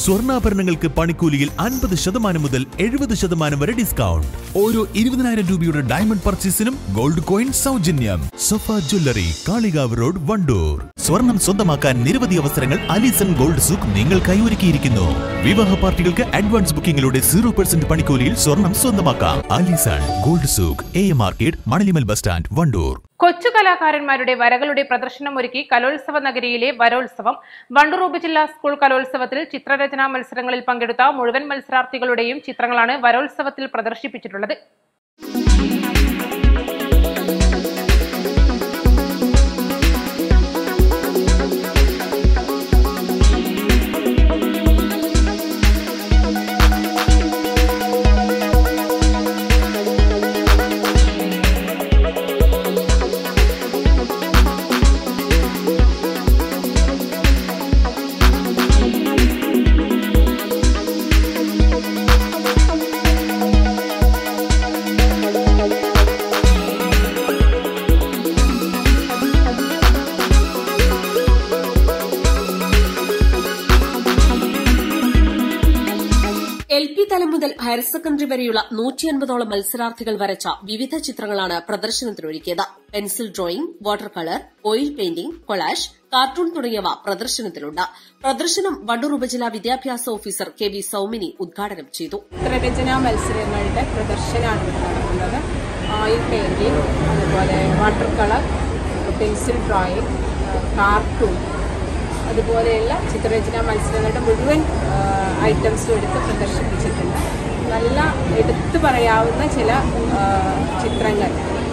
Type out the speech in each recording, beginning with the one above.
സ്വർണ്ണാഭരണങ്ങൾക്ക് പണിക്കൂലിയിൽ അൻപത് ശതമാനം മുതൽ എഴുപത് ശതമാനം വരെ ഡിസ്കൗണ്ട് ഓരോ ഇരുപതിനായിരം രൂപയുടെ ഡയമണ്ട് പർച്ചേസിനും ഗോൾഡ് കോയിൻ സൗജന്യം സഫ ജ്വല്ലറി കാളികാവ് റോഡ് വണ്ടൂർ സ്വർണം സ്വന്തമാക്കാൻ നിരവധി അവസരങ്ങൾ അലിസൺ ഗോൾഡ് സൂക്ക് നിങ്ങൾക്കായി ഒരുക്കിയിരിക്കുന്നു വിവാഹ പാർട്ടികൾക്ക് അഡ്വാൻസ് ബുക്കിംഗിലൂടെ സീറോ പെർസെന്റ് പണിക്കൂലിയിൽ സ്വർണം സ്വന്തമാക്കാം Alison gold souk A M market Manalimal bus stand Wandoor കൊച്ചു കലാകാരന്മാരുടെ വരകളുടെ പ്രദർശനം ഒരുക്കി കലോത്സവ നഗരിയിലെ വരോത്സവം വണ്ടൂർ ഉപജില്ലാ സ്കൂൾ കലോത്സവത്തിൽ ചിത്രരചനാ മത്സരങ്ങളിൽ പങ്കെടുത്ത മുഴുവൻ മത്സരാർത്ഥികളുടെയും ചിത്രങ്ങളാണ് വരോത്സവത്തിൽ പ്രദർശിപ്പിച്ചിട്ടുള്ളത് എൽ പി തലം മുതൽ ഹയർ സെക്കൻഡറി വരെയുള്ള നൂറ്റി അൻപതോളം മത്സരാർത്ഥികൾ വരച്ച വിവിധ ചിത്രങ്ങളാണ് പ്രദർശനത്തിനൊരുക്കിയത് pencil drawing water colour oil painting collage cartoon തുടങ്ങിയവ പ്രദർശനത്തിലുണ്ട് പ്രദർശനം വണ്ടൂർ ഉപജില്ലാ വിദ്യാഭ്യാസ ഓഫീസർ കെ വി സൌമിനി ഉദ്ഘാടനം ചെയ്തു ചിത്രരചനാ മത്സരങ്ങളുടെ പ്രദർശനമാണ് ഇവിടെ നടക്കുന്നത് ഓയിൽ പെയിൻറ്റിങ് അതുപോലെ water colour pencil drawing cartoon അതുപോലെയുള്ള ചിത്രരചനാ മത്സരങ്ങളുടെ മുഴുവൻ ഐറ്റംസും എടുത്ത് പ്രദർശിപ്പിച്ചിട്ടുണ്ട് നല്ല എടുത്തു പറയാവുന്ന ചില ആ, ചിത്രങ്ങൾ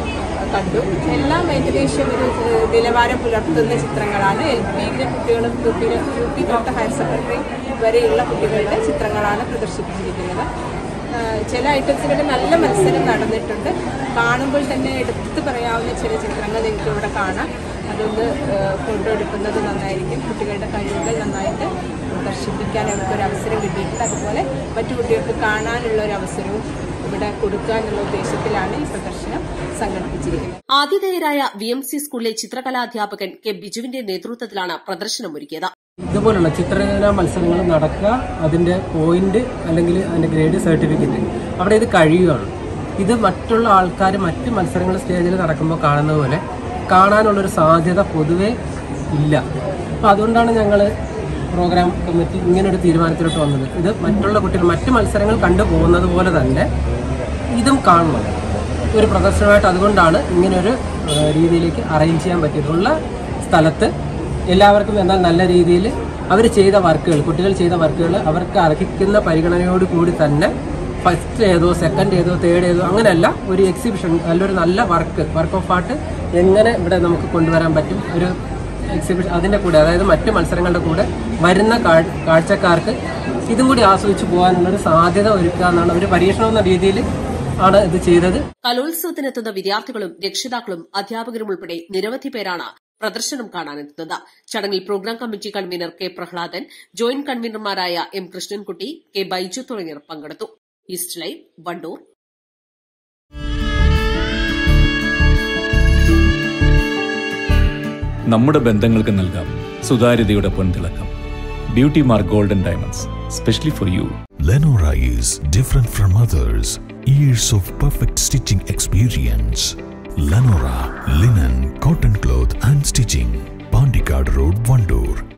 കണ്ടു എല്ലാം ഏകദേശം ഒരു ഏഹ്, നിലവാരം പുലർത്തുന്ന ചിത്രങ്ങളാണ് എൽ പിയിലെ കുട്ടികളും യു പി യു പി തൊട്ട് ഹയർ സെക്കൻഡറി വരെയുള്ള കുട്ടികളുടെ ചിത്രങ്ങളാണ് പ്രദർശിപ്പിച്ചിരിക്കുന്നത് ആഹ് ചില ഐറ്റംസിലൊക്കെ നല്ല മത്സരം നടന്നിട്ടുണ്ട് കാണുമ്പോൾ തന്നെ എടുത്തു പറയാവുന്ന ചില ചിത്രങ്ങൾ നിങ്ങൾക്ക് ഇവിടെ കാണാം അതൊന്ന് ആഹ് ഫോട്ടോ എടുക്കുന്നത് നന്നായിരിക്കും കുട്ടികളുടെ കഴിവുകൾ നന്നായിട്ട് പ്രദർശിപ്പിക്കാൻ അവർക്കൊരു അവസരം കിട്ടിയിട്ടുണ്ട് അതുപോലെ മറ്റു കുട്ടികൾക്ക് കാണാനുള്ള ഒരു അവസരവും ഇവിടെ കൊടുക്കാനുള്ള ഉദ്ദേശത്തിലാണ് ഈ പ്രദർശനം സംഘടിപ്പിച്ചിരിക്കുന്നത് ആതിഥേയരായ വി എം സി സ്കൂളിലെ ചിത്രകലാധ്യാപകൻ കെ ബിജുവിന്റെ നേതൃത്വത്തിലാണ് പ്രദർശനമൊരുക്കിയത് ഇതുപോലുള്ള ചിത്രരചനാ മത്സരങ്ങൾ നടക്കുക അതിൻ്റെ പോയിന്റ് അല്ലെങ്കിൽ അതിൻ്റെ ഗ്രേഡ് സർട്ടിഫിക്കറ്റ് അവിടെ ഇത് കഴിയുകയാണ് ഇത് മറ്റുള്ള ആൾക്കാർ മറ്റ് മത്സരങ്ങൾ സ്റ്റേജിൽ നടക്കുമ്പോൾ കാണുന്നത് പോലെ കാണാനുള്ളൊരു സാധ്യത പൊതുവേ ഇല്ല അപ്പോൾ അതുകൊണ്ടാണ് ഞങ്ങൾ പ്രോഗ്രാം കമ്മിറ്റി ഇങ്ങനൊരു തീരുമാനത്തിലോട്ട് വന്നത് ഇത് മറ്റുള്ള കുട്ടികൾ മറ്റ് മത്സരങ്ങൾ കണ്ടു പോകുന്നത് പോലെ തന്നെ ഇതും കാണണം ഒരു പ്രദർശനമായിട്ട് അതുകൊണ്ടാണ് ഇങ്ങനൊരു ആ, രീതിയിലേക്ക് അറേഞ്ച് ചെയ്യാൻ പറ്റിയിട്ടുള്ള സ്ഥലത്ത് എല്ലാവർക്കും എന്നാൽ നല്ല രീതിയിൽ അവർ ചെയ്ത വർക്കുകൾ കുട്ടികൾ ചെയ്ത വർക്കുകൾ അവർക്ക് അർഹിക്കുന്ന പരിഗണനയോട് കൂടി തന്നെ ഫസ്റ്റ് ഏതോ സെക്കൻഡ് ഏതോ തേർഡ് ഏതോ അങ്ങനെയല്ല ഒരു എക്സിബിഷൻ നല്ലൊരു നല്ല വർക്ക് വർക്ക് ഓഫ് ആർട്ട് എങ്ങനെ ഇവിടെ നമുക്ക് കൊണ്ടുവരാൻ പറ്റും ഒരു എക്സിബിഷൻ അതിൻ്റെ കൂടെ അതായത് മറ്റ് മത്സരങ്ങളുടെ കൂടെ വരുന്ന കാഴ്- കാഴ്ചക്കാർക്ക് ഇതും കൂടി ആസ്വദിച്ച് പോകാനുള്ളൊരു സാധ്യത ഒരുക്കുക എന്നാണ് ഒരു പരീക്ഷണം എന്ന രീതിയിൽ ആണ് ഇത് ചെയ്തത് കലോത്സവത്തിനെത്തുന്ന വിദ്യാർത്ഥികളും രക്ഷിതാക്കളും അധ്യാപകരും ഉൾപ്പെടെ നിരവധി പേരാണ് പ്രദർശനം കാണാനെത്തുന്നത് ചടങ്ങിൽ programme committee convener K Prahladan joint കൺവീനർമാരായ എം കൃഷ്ണൻകുട്ടി കെ ബൈജു തുടങ്ങിയവർ പങ്കെടുത്തു ഈസ്റ്റ് ലൈവ് വണ്ടൂർ നമ്മുടെ ബന്ധങ്ങൾക്ക് നൽകാം സുതാര്യതയുടെ പൊൻതിളക്കം beauty mark golden diamonds specially for you Lenora is different from others. Years of perfect stitching experience. Lenora linen, cotton cloth and stitching. Pandikad Road, Vandoor.